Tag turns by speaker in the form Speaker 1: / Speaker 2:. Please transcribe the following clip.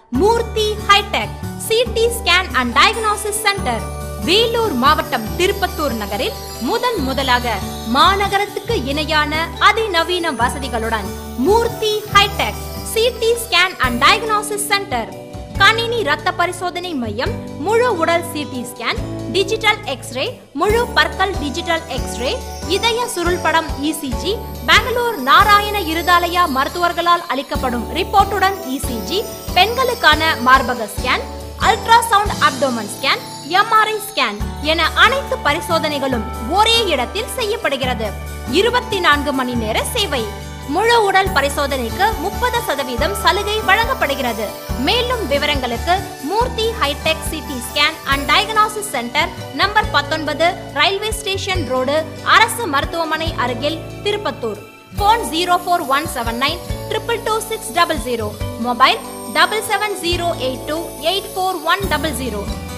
Speaker 1: Murthy hi tech CT scan and diagnosis centre Vellore மாவட்டம் திருப்பத்தூர் நகரில் முதன் முதலாக மாநகரத்துக்கு இணையான அதிநவீன வசதிகளுடன் Murthy hi tech CT scan and diagnosis centre கணினி ரத்த பரிசோதனை மையம் முழு உடல் சிடி ஸ்கேன் டிஜிட்டல் எக்ஸ்ரே முழு பற்கள் டிஜிட்டல் எக்ஸ்ரே இதய சுருள் படம் இசிஜி பெங்களூர் நாராயண இருதாலயா மருத்துவர்களால் அளிக்கப்படும் ரிப்போர்ட்டுடன் இசிஜி பெண்களுக்கான மார்பக scan ultrasound abdomen scan MRI scan என அனைத்து பரிசோதனைகளும் ஒரே இடத்தில் செய்யப்படுகிறது இருபத்தி நான்கு மணி நேர சேவை முழு உடல் பரிசோதனைக்கு முப்பது சதவீதம் சலுகை வழங்கப்படுகிறது மேலும் விவரங்களுக்கு Murthy hi tech CT scan and diagnosis centre number பத்தொன்பது ரயில்வே ஸ்டேஷன் ரோடு அரசு மருத்துவமனை அருகில் Tirupattur phone zero four one seven nine triple two six double zero mobile double seven zero eight two eight four one double zero